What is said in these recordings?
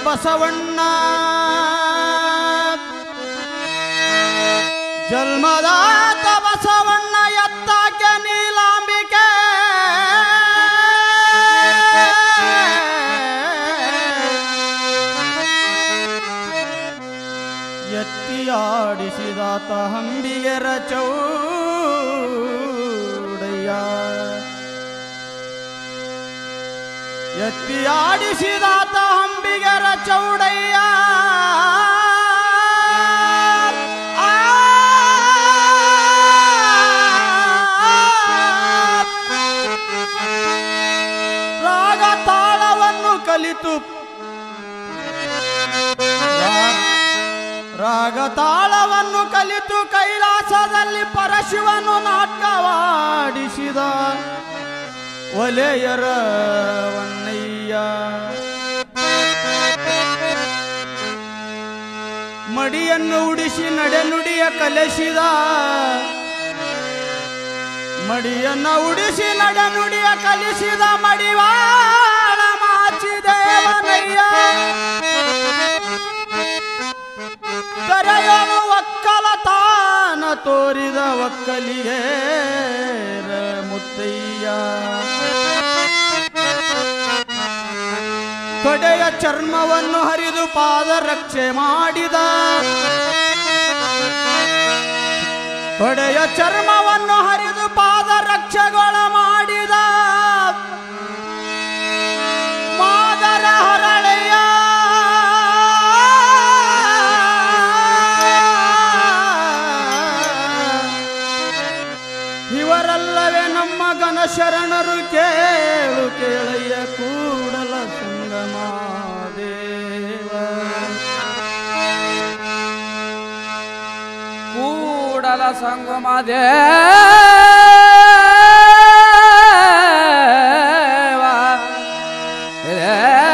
ಬಸವಣ್ಣ ಜನ್ಮದಾತ ಬಸವಣ್ಣ ಎತ್ತಾಕೆ ನೀಲಾಂಬಿಕೆ ಎತ್ತಿಯಾಡಿಸಿದಾತ ಹಂಬಿಗೆರ ಚೌಡಯ್ಯ ಎತ್ತಿಯಾಡಿಸಿದಾತ ಹಂಬಿಗೆರ ಚೌಡಯ್ಯ ಆ ರಾಗ ತಾಳವನ್ನು ಕಲಿತು ರಾ- ರಾಗ ತಾಳವನ್ನು ಕಲಿತು ಕೈಲಾಸದಲ್ಲಿ ಪರಶಿವನು ನಾಟಕವಾಡಿಸಿದ ಒಲೆಯರ ವನ್ನಯ್ಯ ಮಡಿಯನ್ನು ಉಡಿಸಿ ನಡೆನುಡಿಯ ಕಲಿಸಿದ ಮಡಿಯನ್ನ ಉಡಿಸಿ ನಡೆನುಡಿಯ ಕಲಿಸಿದ ಮಡಿವಾಳ ಮಾಚಿದೇವನಯ್ಯ ಕರೆಯಲು ಒಕ್ಕಲತಾನ ತೋರಿದ ಒಕ್ಕಲಿಗೆ ಮುತ್ತಯ್ಯ ತೊಡೆಯ ಚರ್ಮವನ್ನು ಹರಿದು ಪಾದರಕ್ಷೆ ಮಾಡಿದ ತೊಡೆಯ ಚರ್ಮವನ್ನು ಹರಿದು ಪಾದರಕ್ಷೆಗೊಳ ಮಾಡಿದ ಮಾದರ ಹರಳೆಯ ಇವರಲ್ಲವೇ ನಮ್ಮ ಘನಶರಣರು ಕೇಳು ಕೇಳಯ್ಯ ಕೂಡಲ ಸಂಗಮ ದೇವ ಕೂಡಲ ಸಂಗಮ ದೇವ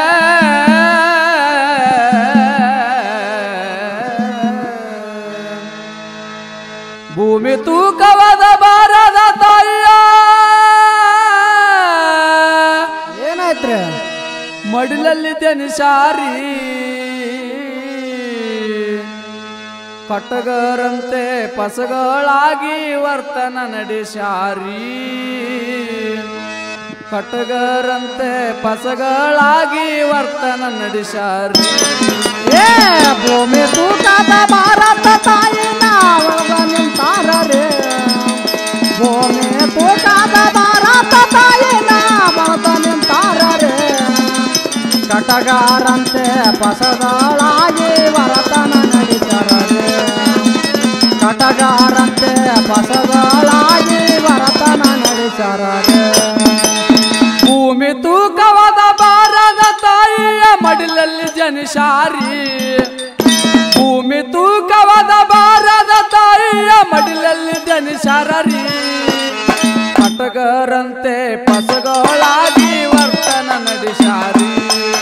ಭೂಮಿ ತೂಕವಾದ ಬಾರದ ತಾಯಿಯ ಏನಾಯ್ತ್ರಿ ಮಡಿಲಲ್ಲಿದ್ದೆ ನಿಶಾರಿ ಕಟಗರಂತೆ ಪಸಗಳಾಗಿ ವರ್ತನ ನಡೆಸಾರಿ ಕಟಗರಂತೆ ಪಸಗಳಾಗಿ ವರ್ತನ ನಡೆಸಾರಿ ಏ ಭೂಮಿ ತೂಕದ ಭಾರತ ತಾಯಿನ ಒಳಗ ನಿಂತಾರ ರೇ ಭೂಮಿ ತೂಕದ ಭಾರತ ತಾಯಿನ ಒಳಗ ನಿಂತಾರ ರೇ ಕಟಗಾರಂತೆ ಪಸಗಳಾಗಿ ವರತನ ನಡೆಸರ ರೇ ಕಟಗಾರಂತೆ ಪಸಗಳಾಗಿ ವರತನ ನಡೆಸರ ರೇ ಭೂಮಿ ತೂಕವಾದ ಬಾರದ ತಾಯಿಯ ಮಡಿಲಲ್ಲಿ ಜನಿಸಾರಿ ಭೂಮಿ ತೂಕವಾದ ಬಾರದ ತಾಯಿಯ ಮಡಿಲಲ್ಲಿ ಜನಿಸಾರಿ ಕಟಗರಂತೆ ಪಸಗಳಾಗಿ ವರ್ತನ ನಡೆಸಾರಿ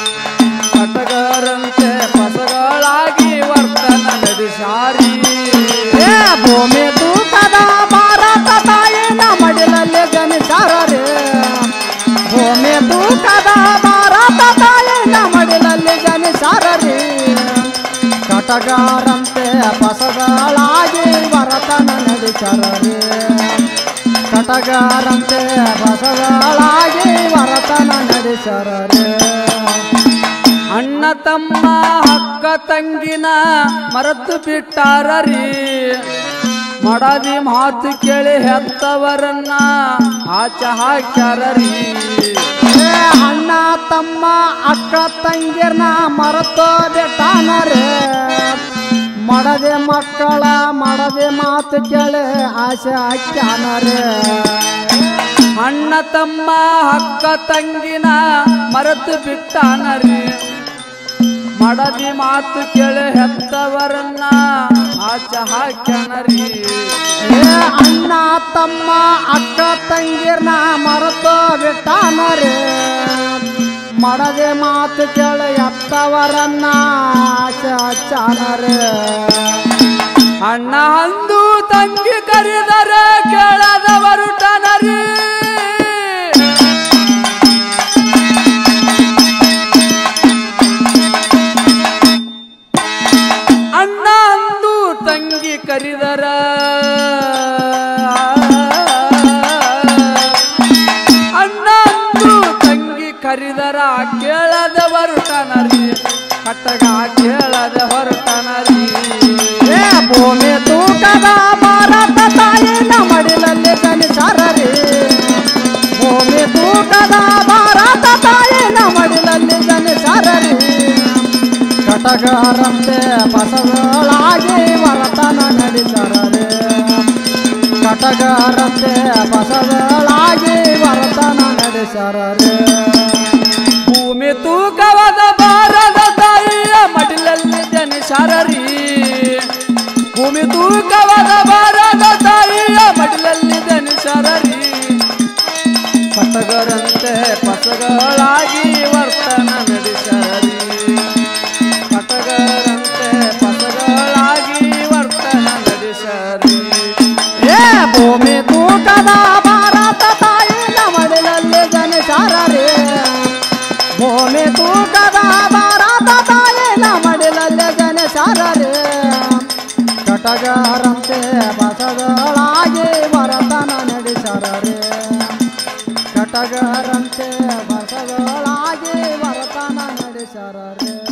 ಕಟಗರಂತೆ ಪಸಗಳಾಗಿ ವರ್ತನ ನಡೆಸಾರಿ ಏ ಭೂಮಿ ತೂಕದ ಭಾರತ ತಾಯಿನ ಮಡಿಲಲ್ಲಿ ಜನಿಸಾರ ರೇ ಭೂಮಿ ತೂಕದ ಭಾರತ ತಾಯಿನ ಮಡಿಲಲ್ಲಿ ಜನಿಸಾರ ರೇ ಕಟಗಾರಂತೆ ಪಸಗಳಾಗಿ ವರತನ ನಡೆಸರ ರೇ ಕಟಗಾರಂತೆ ಪಸಗಳಾಗಿ ವರತನ ನಡೆಸರ ರೇ ಅಣ್ಣ ತಮ್ಮ ಅಕ್ಕ ತಂಗಿನ ಮರೆತು ಬಿಟ್ಟಾರರಿ ಮಡದಿ ಮಾತು ಕೇಳಿ ಹೆತ್ತವರನ್ನ ಆಚ ಹಾಕ್ಯಾರರಿ ಏ ಅಣ್ಣ ತಮ್ಮ ಅಕ್ಕ ತಂಗಿರ್ನ ಮರೆತು ಬಿಟ್ಟಾನರೇ ಮಡದೆ ಮಕ್ಕಳ ಮಡದೆ ಮಾತು ಕೇಳಿ ಆಸೆ ಹಾಕ್ಯಾನರೇ ಅಣ್ಣ ತಮ್ಮ ಅಕ್ಕ ತಂಗಿನ ಮರೆತು ಬಿಟ್ಟಾನರಿ ಮಡದಿ ಮಾತು ಕೇಳಿ ಹೆತ್ತವರನ್ನ ಆಚ ಹಾಕ್ಯಾನರಿ ಏ ಅಣ್ಣ ತಮ್ಮ ಅಕ್ಕ ತಂಗಿರ್ನ ಮರೆತು ಬಿಟ್ಟಾನರೇ ಮಡದೆ ಮಾತು ಕೇಳಿ ಎತ್ತವರನ್ನ ಆಸೆ ಹಚ್ಚಾನರೇ ಅಣ್ಣ ಅಂದು ತಂಗಿ ಕರೆದರೆ ಕೇಳದವರು ಟನರಿ ಕೇಳದೆ ಹೊರಟನರಿ ಕಟ್ಟಗ ಕೇಳದೆ ಹೊರಟನರಿ ಏ ಭೂಮಿ ತೂಕದ ಭಾರತ ತಾಯಿನ ಮಡಿಲಲ್ಲಿ ಜನಿಸರರಿ ಭೂಮಿ ತೂಕದ ಭಾರತ ತಾಯಿನ ಮಡಿಲಲ್ಲಿ ಜನಿಸರರಿ ಕಟಗರಂತೆ ಬಸಗಳಾಗಿ ವರತನ ನಡೆಸರರಿ ಕಟಗರಂತೆ ಬಸಗಳಾಗಿ ವರತನ ನಡೆಸರರಿ ಭೂಮಿ ತೂಕವಾದ ಬಾರದ ತಾಯಿಯ ಮಡಿಲಲ್ಲಿ ಜನಿಸಾರರಿ ಭೂಮಿ ತೂಕವಾದ ಬಾರದ ತಾಯಿಯ ಮಡಿಲಲ್ಲಿ ಜನಿಸಾರರಿ ಪಟಗರಂತೆ ಪಸಗಳಾಗಿ ವರ್ತನ ನಡೆಸರಿ ಪಟಗರಂತೆ ಪಸಗಳಾಗಿ ವರ್ತನ ನಡೆಸರಿ ಏ ಭೂಮಿ ತೂಕದ ಭಾರತ ತಾಯಿನ ಮಡಿಲಲ್ಲಿ ಜನಿಸಾರರಿ ಭೂಮಿ ತೂಕದ ಭಾರತ ತಾಯಿನ ಮಡಿಲಲ್ಲಿ ಜನಿಸಾರರಿ ಕಟಗರಂತೆ ಬಸಗಳಾಗಿ ವರತನ ನಡೆಸರರಿ ಕಟಗರಂತೆ ಬಸಗಳಾಗಿ ವರತನ ನಡೆಸರರಿ